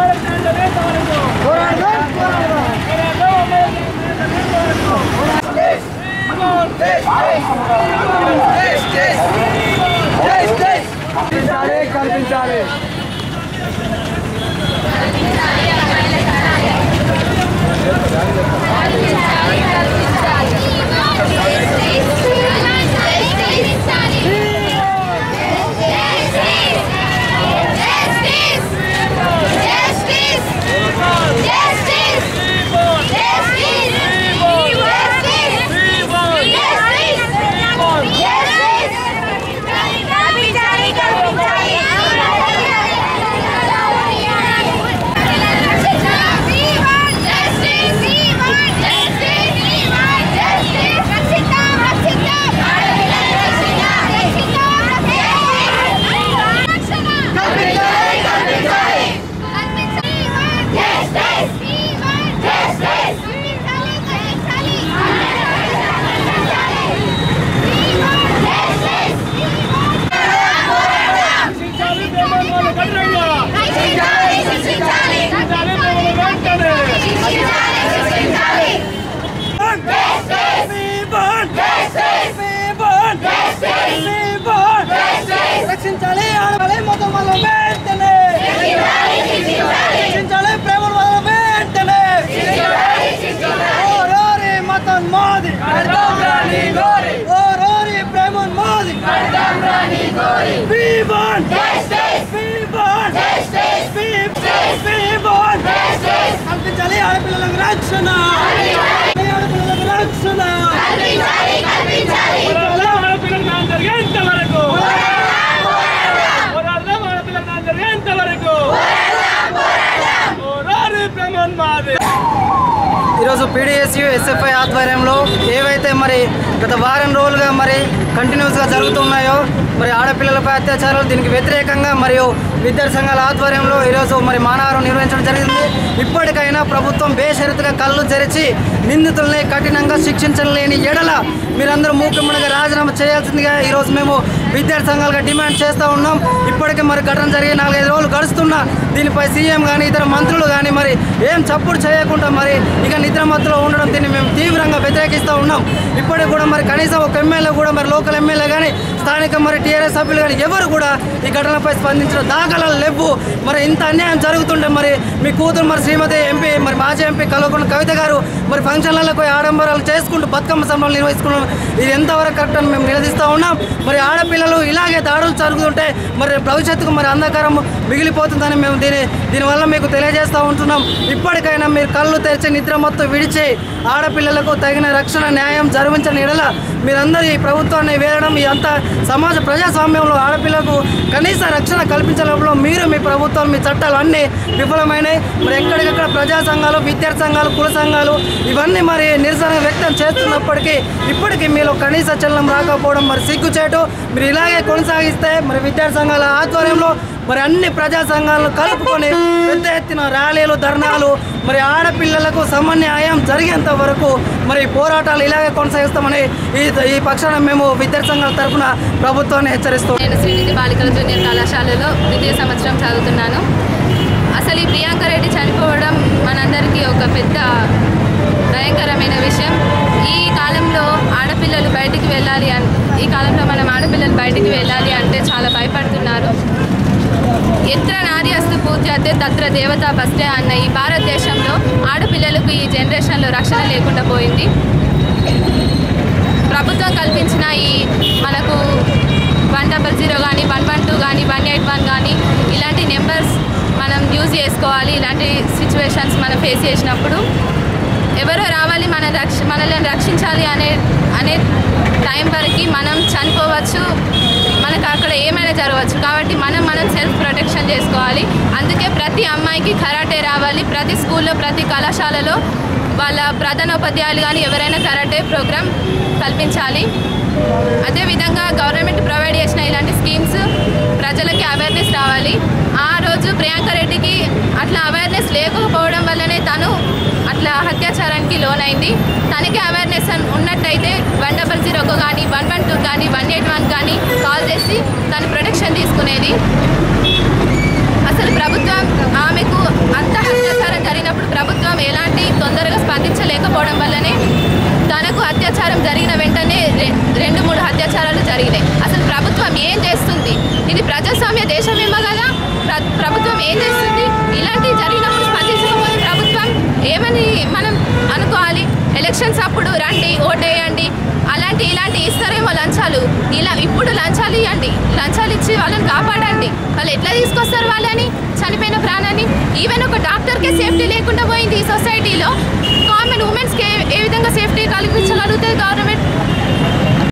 కల్పించాలి కల్పించాలి రక్షించాలి ఆడవాలి మొత్తం వల్ల వెంటనే రక్షించాలి ప్రేమ వల్ల వెంటనే ఓరోరి మతం మోది ఓరోరి ప్రేమ Modi We want We want We We want కల్పించాలి ఆడపిల్లలకు రక్షణ ఆడపిల్లలకు రక్షణ ఈరోజు పీడిఎస్యు ఎస్ఎఫ్ఐ ఆధ్వర్యంలో ఏవైతే మరి గత వారం రోజులుగా మరి కంటిన్యూస్గా జరుగుతున్నాయో మరి ఆడపిల్లలపై అత్యాచారాలు దీనికి వ్యతిరేకంగా మరియు విద్యార్థి సంఘాల ఆధ్వర్యంలో ఈరోజు మరి మానవారం నిర్వహించడం జరిగింది ఇప్పటికైనా ప్రభుత్వం బేషరతుగా కళ్ళు తెరిచి నిందితుల్ని కఠినంగా శిక్షించలేని ఎడల మీరందరూ మూకుమ్మడిగా రాజీనామా చేయాల్సిందిగా ఈరోజు మేము విద్యార్థి సంఘాలుగా డిమాండ్ చేస్తూ ఉన్నాం ఇప్పటికే మరి ఘటన జరిగి నాలుగైదు రోజులు గడుస్తున్నా దీనిపై సీఎం కానీ ఇతర మంత్రులు కానీ మరి ఏం చప్పుడు చేయకుండా మరి ఇక నిద్రమత్తులో ఉండడం దీన్ని మేము తీవ్రంగా వ్యతిరేకిస్తూ ఉన్నాం ఇప్పటికి కూడా మరి కనీసం ఒక ఎమ్మెల్యే కూడా మరి లోకల్ ఎమ్మెల్యే కానీ స్థానిక మరి టీఆర్ఎస్ సభ్యులు కానీ ఎవరు కూడా ఈ ఘటనపై స్పందించిన దాఖలాలు లేవు మరి ఇంత అన్యాయం జరుగుతుంటే మరి మీ కూతురు మరి శ్రీమతి ఎంపీ మరి మాజీ ఎంపీ కల్వకుంట్ల కవిత గారు మరి ఫంక్షన్లలో పోయి ఆడంబరాలు చేసుకుంటూ బతుకమ్మ సంబరాలు నిర్వహించుకున్నాం ఇది ఎంతవరకు కరెక్ట్ అని మేము నిలదీస్తూ ఉన్నాం మరి ఆడపిల్లలు ఇలాగే దాడులు జరుగుతుంటే మరి భవిష్యత్తుకు మరి అంధకారం మిగిలిపోతుందని మేము దీని దీనివల్ల మీకు తెలియజేస్తూ ఉంటున్నాం ఇప్పటికైనా మీరు కళ్ళు తెరిచి నిద్ర మొత్తం విడిచి ఆడపిల్లలకు తగిన రక్షణ న్యాయం జరిపించని ఎడల మీరందరూ ఈ ప్రభుత్వాన్ని వేయడం ఈ అంతా సమాజ ప్రజాస్వామ్యంలో ఆడపిల్లకు కనీస రక్షణ కల్పించడంలో మీరు మీ ప్రభుత్వం మీ చట్టాలు అన్నీ విఫలమైనాయి మరి ఎక్కడికక్కడ ప్రజా సంఘాలు విద్యార్థి సంఘాలు కుల సంఘాలు ఇవన్నీ మరి నిరసన వ్యక్తం చేస్తున్నప్పటికీ ఇప్పటికీ మీలో కనీస చలనం రాకపోవడం మరి సిగ్గుచేటు మీరు ఇలాగే కొనసాగిస్తే మరి విద్యార్థి సంఘాల ఆధ్వర్యంలో మరి అన్ని ప్రజా సంఘాలను కలుపుకొని పెద్ద ఎత్తున ర్యాలీలు ధర్నాలు మరి ఆడపిల్లలకు సమన్యాయం జరిగేంత వరకు మరి పోరాటాలు ఇలాగే కొనసాగిస్తామని ఈ ఈ పక్షాన మేము విద్యార్థి సంఘాల తరఫున ప్రభుత్వాన్ని హెచ్చరిస్తాం నేను శ్రీనిధి బాలికల జూనియర్ కళాశాలలో ద్వితీయ సంవత్సరం చదువుతున్నాను అసలు ఈ ప్రియాంక రెడ్డి చనిపోవడం మనందరికీ ఒక పెద్ద భయంకరమైన విషయం ఈ కాలంలో ఆడపిల్లలు బయటికి వెళ్ళాలి అన్ ఈ కాలంలో మనం ఆడపిల్లలు బయటికి వెళ్ళాలి అంటే చాలా భయపడుతున్నారు ఎత్ర నారి అస్తు పూజ్యతే తత్ర దేవత బస్తే అన్న ఈ భారతదేశంలో ఆడపిల్లలకు ఈ జనరేషన్లో రక్షణ లేకుండా పోయింది ప్రభుత్వం కల్పించిన ఈ మనకు వన్ డబల్ జీరో కానీ వన్ వన్ టూ కానీ వన్ ఎయిట్ వన్ కానీ ఇలాంటి నెంబర్స్ మనం యూజ్ చేసుకోవాలి ఇలాంటి సిచ్యువేషన్స్ మనం ఫేస్ చేసినప్పుడు ఎవరో రావాలి మన రక్ష మనల్ని రక్షించాలి అనే అనే టైం వరకు మనం చనిపోవచ్చు మనకు అక్కడ ఏమైనా జరగవచ్చు కాబట్టి మనం మనం సెల్ఫ్ ప్రొటెక్షన్ చేసుకోవాలి అందుకే ప్రతి అమ్మాయికి కరాటే రావాలి ప్రతి స్కూల్లో ప్రతి కళాశాలలో వాళ్ళ ప్రధానోపాధ్యాయులు కానీ ఎవరైనా కరాటే ప్రోగ్రామ్ కల్పించాలి అదేవిధంగా గవర్నమెంట్ ప్రొవైడ్ చేసిన ఇలాంటి స్కీమ్స్ ప్రజలకి అవేర్నెస్ రావాలి ఆ రోజు ప్రియాంక రెడ్డికి అట్లా అవేర్నెస్ లేకపోవడం వల్లనే తను అట్లా అత్యాచారానికి లోనైంది తనకి అవేర్నెస్ ఉన్నట్టయితే వన్ డబల్ జీరోకు కానీ వన్ వన్ టూ కానీ వన్ ఎయిట్ వన్ కానీ కాల్ చేసి తను ప్రొటెక్షన్ తీసుకునేది అసలు ప్రభుత్వం ఆమెకు జరిగినాయి అసలు ప్రభుత్వం ఏం చేస్తుంది ఇది ప్రజాస్వామ్య దేశమేమో కదా ప్ర- ప్రభుత్వం ఏం చేస్తుంది ఇలాంటివి జరిగినప్పుడు స్పందించకపోతే ప్రభుత్వం ఏమని మనం అనుకోవాలి ఎలక్షన్స్ అప్పుడు రండి ఓటేయండి అలాంటి ఇలాంటి ఇస్తారేమో లంచాలు ఇలా ఇప్పుడు లంచాలు ఇవ్వండి లంచాలు ఇచ్చి వాళ్ళని కాపాడండి వాళ్ళు ఎట్లా తీసుకొస్తారు వాళ్ళని చనిపోయిన ప్రాణాన్ని ఈవెన్ ఒక డాక్టర్కే సేఫ్టీ లేకుండా పోయింది ఈ సొసైటీలో కామన్ ఉమెన్స్కి ఏ ఏ విధంగా సేఫ్టీ కల్పించగలుగుతుంది గవర్నమెంట్